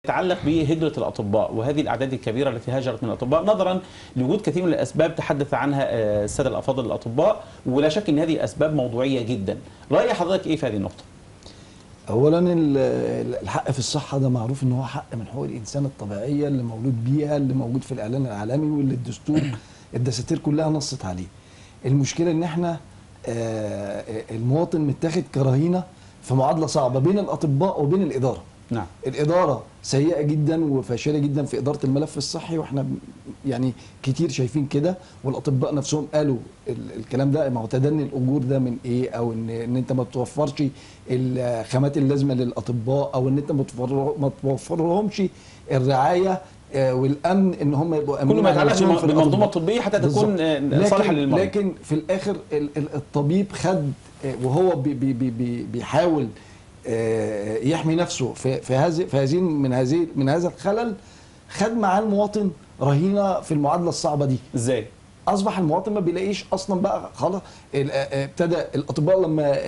يتعلق بهجرة الأطباء وهذه الأعداد الكبيرة التي هاجرت من الأطباء نظرا لوجود كثير من الأسباب تحدث عنها آه، السادة الأفاضل الأطباء ولا شك أن هذه أسباب موضوعية جدا رأي حضرتك إيه في هذه النقطة؟ اولا ال- ال- الحق في الصحه ده معروف ان هو حق من حقوق الانسان الطبيعيه اللي مولود بيها اللي موجود في الاعلان العالمي واللي الدستور الدساتير كلها نصت عليه المشكله ان احنا آه، المواطن متاخد كرهينه في معادله صعبه بين الاطباء وبين الاداره نعم الاداره سيئه جدا وفاشله جدا في اداره الملف الصحي واحنا ب- يعني كتير شايفين كده والاطباء نفسهم قالوا ال- الكلام ده ما هو تدني الاجور ده من ايه او ان ان انت ما بتوفرش الخامات اللازمه للاطباء او ان انت ما بتوفر- ما توفرهمش الرعايه آه، والامن ان هم يبقوا كل امنين ما على يتعلق نفسهم في بالمنظومة الأطباء. الطبية حتى تكون بالظبط. آه، لكن- صالحة للمريض لكن في الاخر ال- ال- الطبيب خد آه، وهو بي بي بي بي بيحاول آه، يحمي نفسه في في هذه في هذه من هذه من هذا الخلل خد معاه المواطن رهينه في المعادله الصعبه دي إزاي؟ اصبح المواطن ما بيلاقيش اصلا بقى خلاص ال- آه، آه، ابتدى الاطباء لما آه،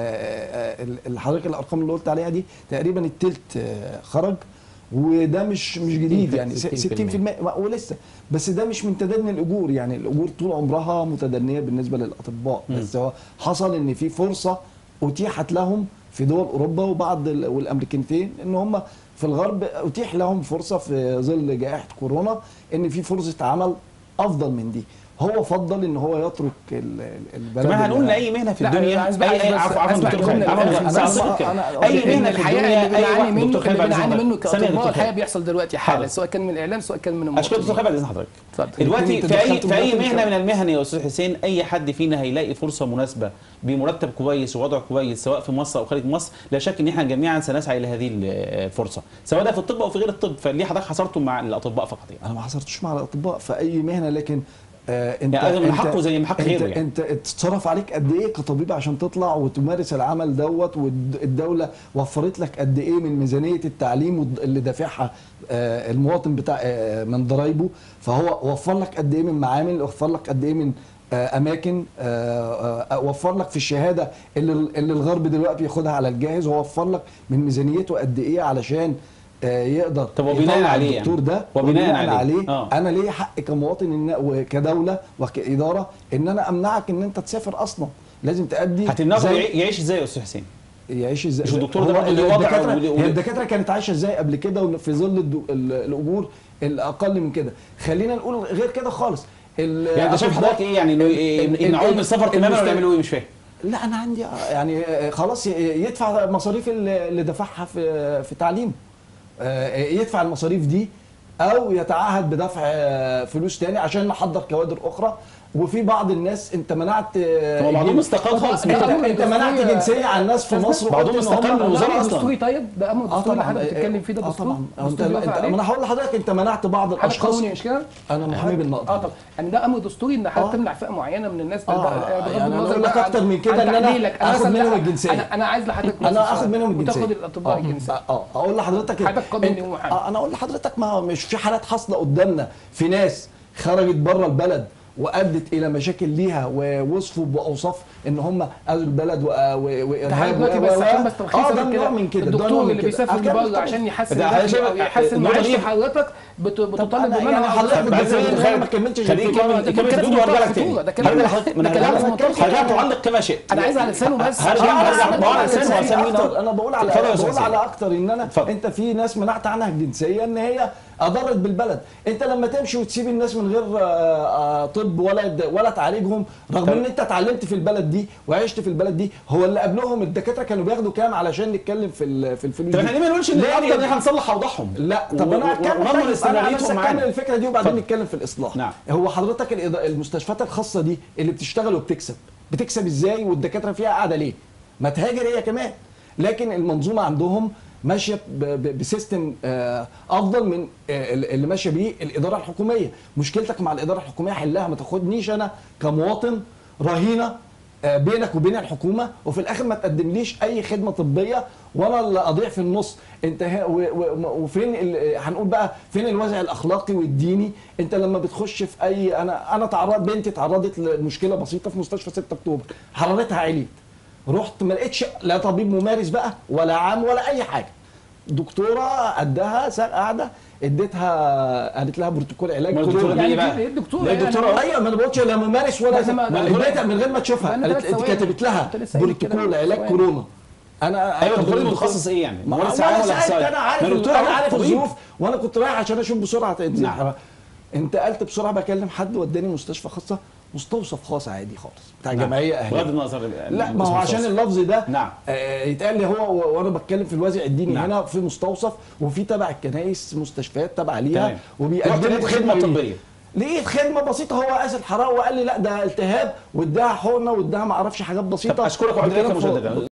آه، ال- ال- حضرتك الارقام اللي قلت عليها دي تقريبا التلت آه، خرج وده مش مش جديد يعني 60% ولسه بس ده مش من تدني الاجور يعني الاجور طول عمرها متدنيه بالنسبه للاطباء مم. بس هو حصل ان في فرصه اتيحت لهم في دول اوروبا وبعض ال- والامريكتين ان هم في الغرب اتيح لهم فرصه في ظل جائحه كورونا ان في فرصه عمل افضل من دي هو فضل ان هو يترك ال- ال- البلد كمان هنقول اللي- لاي مهنه في لا، الدنيا عايز بقى- اي اي عايز عفوا بس عفوا أسمع دكتور خالد الجملة عفوا الأخيرة. دكتور أنا- خالد. أنا- اي أنا- مهنه في الحقيقه الدنيا اللي اي بنعاني واحد منه دكتور خالد اللي بعد بنعاني إذن منه حضرتك. ثانية يا كاطباء دكتور الحقيقه خالد. بيحصل دلوقتي حاضر. حالا سواء كان من الاعلام سواء كان من اشكرك دكتور المواطنين خالد بعد اذن حضرتك اتفضل. دلوقتي أنت في اي دخلت في اي مداخل مهنه كمان. من المهن يا استاذ حسين اي حد فينا هيلاقي فرصه مناسبه بمرتب كويس ووضع كويس سواء في مصر او خارج مصر لا شك ان احنا جميعا سنسعى الى هذه الفرصه سواء ده في الطب او في غير الطب فليه حضرتك حصرته مع الاطباء فقط يعني انا ما حصرتش مع الاطباء في اي مهنه لكن آه انت يعني من انت- حقه زي ما حق انت غيره يعني. انت اتصرف عليك قد ايه كطبيب عشان تطلع وتمارس العمل دوت والدوله وفرت لك قد ايه من ميزانيه التعليم والد- اللي دافعها آه المواطن بتاع آه من ضرايبه فهو وفر لك قد ايه من معامل وفر لك قد ايه من آه، اماكن آه، آه، وفر لك في الشهاده اللي اللي الغرب دلوقتي بياخدها على الجاهز ووفر لك من ميزانيته قد ايه علشان آه، يقدر طب وبناء يطلع عليه الدكتور يعني. ده وبناء عليه. عليه آه. انا ليه حق كمواطن إن وكدوله وكاداره ان انا امنعك ان انت تسافر اصلا لازم تأدي هتمنعه زي- يعي- يعيش ازاي يا استاذ حسين؟ يعيش ازاي مش الدكتور هو ده برضه ليه وضع الدكاتره وليه- هي الدكاتره كانت عايشه ازاي قبل كده في ظل الدو- ال- الاجور الاقل من كده خلينا نقول غير كده خالص ال- يعني انت شايف الأطباء- حضرتك ايه يعني انه ال- يمنعوه ال- من السفر تماما ولا المست- يعملوا ايه مش فاهم لا انا عندي آه، يعني آه، خلاص ي- يدفع مصاريف اللي اللي دفعها في في تعليمه آه، يدفع المصاريف دي او يتعهد بدفع آه، فلوس تاني عشان نحضر كوادر اخرى وفي بعض الناس انت منعت آه، هو بعضهم جن- استقال خالص من انت, كده. انت منعت جنسيه على الناس في مصر بعضهم وقلت إن هم- استقال من لا، الوزارة ده أصلاً. دستوري طيب ده امر اه دستوري اللي طبعا حضرتك بتتكلم فيه ده اه دستور طبعا هو انت دستور بيوافق انت عليه؟ ما انا هقول لحضرتك انت منعت بعض حضرتك الاشخاص قانوني مش كده؟ انا محامي بالنقد اه طب يعني ده امر دستوري ان حضرتك آه. تمنع فئه معينه من الناس آه، بغض يعني أنا النظر أقول لك بقى أكتر عن- من كده عن إن أنا تحليلك. آخد مثلا منهم لا، الجنسية. انا انا عايز لحضرتك بس انا اخد سؤال. منهم الجنسيه وتاخد الاطباء آه، الجنسيه اه اقول لحضرتك حضرتك قانوني أنت- ومحامي. آه، انا اقول لحضرتك ما هو مش في حالات حاصله قدامنا في ناس خرجت بره البلد وادت الى مشاكل ليها ووصفوا باوصاف ان هم اذوا البلد و- و- وارهاب دلوقتي و- بس و- عشان بس اه تلخيصا ده كده نوع من كده ده نوع الدكتور من اللي كده. بيسافر أكمل بره طبعاً. عشان يحسن ده على دخله شبه- او يحسن النقطة معيشه دي- حضرتك بت- طب بتطالب أنا- بمنع يعني أو حضرتك بتطالب بعد بتقول اذن إن أنا ما كملتش خليك خليك الفكرة. يكمل يكمل كده الحدود وارجع لك في تاني خطورة. ده كلام- هرجع لحضرتك- ما ده أنا كلام هرجع- في منطقة هرجع الخطورة. تعلق كما شئت انا عايز على لسانه بس هرجع- عشان هرجع- بس- ما هو على على لسانه لساني وعلى لسان مين أكتر. أهو. انا بقول على اتفضل يا بقول أستاذ على اكتر ان انا اتفضل. انت في ناس منعت عنها الجنسيه ان هي اضرت بالبلد انت لما تمشي وتسيب الناس من غير آه، آه، طب ولا ولا تعالجهم رغم ان انت اتعلمت في البلد دي وعشت في البلد دي هو اللي قبلهم الدكاتره كانوا بياخدوا كام علشان نتكلم في ال- في الفلوس طب دي احنا ليه ما نقولش ان ليه الافضل ان أفضل- احنا نصلح اوضاعهم لا طب انا هتكلم ونضمن طيب، انا بس استمراريتهم اكمل معانا الفكره دي وبعدين اتفضل. نتكلم في الاصلاح نعم. هو حضرتك الإضاءة- المستشفيات الخاصه دي اللي بتشتغل وبتكسب بتكسب ازاي والدكاتره فيها قاعده ليه ما تهاجر هي كمان لكن المنظومه عندهم ماشيه ب- ب- بسيستم آه، افضل من آه، اللي ماشيه بيه الاداره الحكوميه مشكلتك مع الاداره الحكوميه حلها ما تاخدنيش انا كمواطن رهينه آه، بينك وبين الحكومه وفي الاخر ما تقدمليش اي خدمه طبيه وانا اللي اضيع في النص انت ه- و- و- وفين ال- هنقول بقى فين الوازع الاخلاقي والديني انت لما بتخش في اي انا انا تعرض بنتي تعرضت لمشكله بسيطه في مستشفى 6 اكتوبر حرارتها عليت رحت ما لقيتش لا طبيب ممارس بقى ولا عام ولا اي حاجه دكتوره قدها سا- قاعده اديتها قالت لها بروتوكول علاج ما الدكتورة كورونا دي يعني بقى؟ ايه الدكتوره لا الدكتورة يعني ايوه ما انا بقولش لا ممارس ولا بس ما- ما- اديتها من غير ما تشوفها بقى أنا قالت ثلاث انت ثواني. كتبت لها كنت لسه قايل كده بروتوكول من علاج ثواني. كورونا انا ايوه أنا الدكتور كنت متخصص ايه يعني؟ ما ممارس هو عام انا ولا سألت اخصائي؟ انا عارف ما الدكتور انا أهو عارف طبيب. الظروف وانا كنت رايح عشان اشوف بسرعه انت نعم. انتقلت بسرعه بكلم حد وداني مستشفى خاصه مستوصف خاص عادي خالص بتاع نعم. جمعيه اهليه بغض النظر لا ما هو اسمه عشان مستوصف. اللفظ ده نعم. آه يتقال لي هو و- وانا بتكلم في الوازع الديني نعم. هنا في مستوصف وفي تبع الكنائس مستشفيات تبع تمام. ليها رحت وبيقدموا لقيت خدمة خدمه طبية. لقيت خدمه بسيطه هو قاس الحراره وقال لي لا ده التهاب واداها حقنه واداها ما اعرفش حاجات بسيطه طب اشكرك وعد واداها لك فوق- مجددا